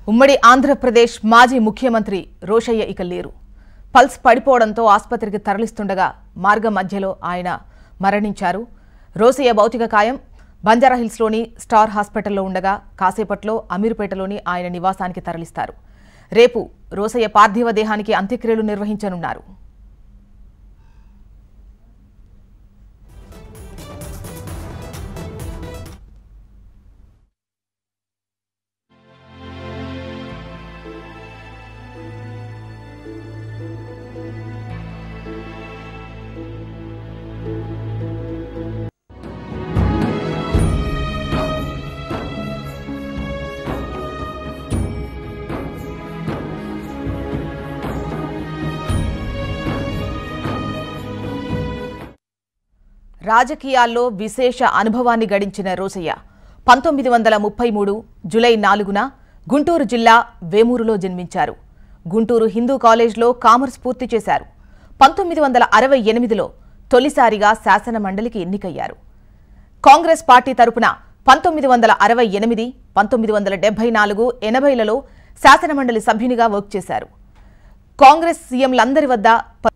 ఉమ్మడి ఆంధ్రప్రదేశ్ మాజీ ముఖ్యమంత్రి రోషయ్య ఇక లేరు పల్స్ పడిపోవడంతో ఆసుపత్రికి తరలిస్తుండగా మార్గ మధ్యలో ఆయన మరణించారు రోసయ్య భౌతిక కాయం బంజారాహిల్స్లోని స్టార్ హాస్పిటల్లో ఉండగా కాసేపట్లో అమీర్పేటలోని ఆయన నివాసానికి తరలిస్తారు రేపు రోసయ్య పార్థివ దేహానికి అంత్యక్రియలు నిర్వహించనున్నారు రాజకీయాల్లో విశేష అనుభవాన్ని గడించిన రోసయ్య పంతొమ్మిది వందల ముప్పై మూడు జులై నాలుగున గుంటూరు జిల్లా వేమూరులో జన్మించారు గుంటూరు హిందూ కాలేజ్లో కామర్స్ పూర్తి చేశారు పంతొమ్మిది వందల అరవై ఎనిమిదిలో తొలిసారిగా శాసన మండలికి ఎన్నికయ్యారు కాంగ్రెస్ పార్టీ తరపున పంతొమ్మిది వందల అరవై ఎనిమిది పంతొమ్మిది వందల డెబ్బై నాలుగు ఎనభైలలో శాసనమండలి సభ్యునిగా వర్క్ చేశారు కాంగ్రెస్ సీఎంలందరి వద్ద ప-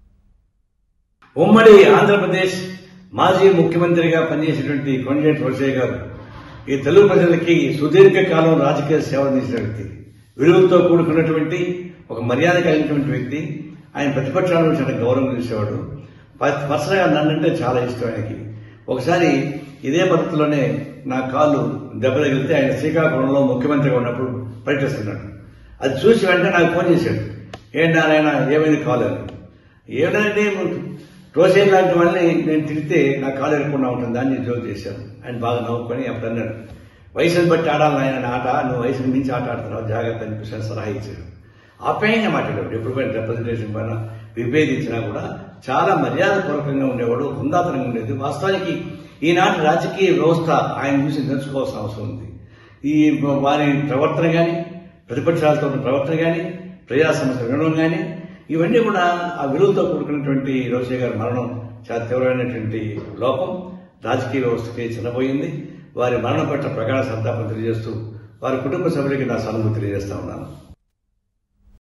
ఉమ్మడి ఆంధ్రప్రదేశ్ మాజీ ముఖ్యమంత్రిగా పనిచేసినటువంటి కొండేటి రోషయ్య గారు ఈ తెలుగు ప్రజలకి సుదీర్ఘకాలం రాజకీయ సేవ అందించిన వ్యక్తి విలువలతో కూడుకున్నటువంటి ఒక మర్యాద కలిగినటువంటి వ్యక్తి ఆయన ప్రతిపక్షాలను చాలా గౌరవం చేసేవాడు ప- పర్సనల్గా నన్నంటే చాలా ఇష్టం ఆయనకి ఒకసారి ఇదే పద్ధతిలోనే నా కాళ్ళు దెబ్బ తగిలితే ఆయన శ్రీకాకుళంలో ముఖ్యమంత్రిగా ఉన్నప్పుడు పర్యటిస్తున్నాడు అది చూసి వెంటనే నాకు ఫోన్ చేశాడు ఏంటి నారాయణ ఏమైంది కాలు అని ఏమిటంటే రోసేన్ లాంటి వాళ్ళని నేను తిడితే నా కాలు ఎరకుండా ఉంటుంది అని నేను జోక్ చేశాను ఆయన బాగా నవ్వుకొని అప్పుడు అన్నాడు వయసుని బట్టి ఆడాలి ఆయన ఆట నువ్వు వయసుని మించి ఆట ఆడుతున్నావు జాగ్రత్త అనిపిస్తాను సలహా ఇచ్చాడు ఆప్యాయంగా మాట్లాడేవాడు ఎప్పుడు పైన రిప్రజెంటేషన్ పైన విభేదించినా కూడా చాలా మర్యాదపూర్వకంగా ఉండేవాడు హుందాతనంగా ఉండేది వాస్తవానికి ఈనాటి రాజకీయ వ్యవస్థ ఆయన చూసి నేర్చుకోవాల్సిన అవసరం ఉంది ఈ వారి ప్రవర్తన కానీ ప్రతిపక్షాలతో ఉన్న ప్రవర్తన కానీ ప్రజా సమస్యలు వినడం కానీ ఇవన్నీ కూడా ఆ విలువతో కూడుకున్నటువంటి రోషయ్య గారి మరణం చాలా తీవ్రమైనటువంటి లోపం రాజకీయ వ్యవస్థకి చిన్నపోయింది వారి మరణం పట్ల ప్రగాఢ సంతాపం తెలియజేస్తూ వారి కుటుంబ సభ్యులకి నా సానుభూతి తెలియజేస్తా ఉన్నాను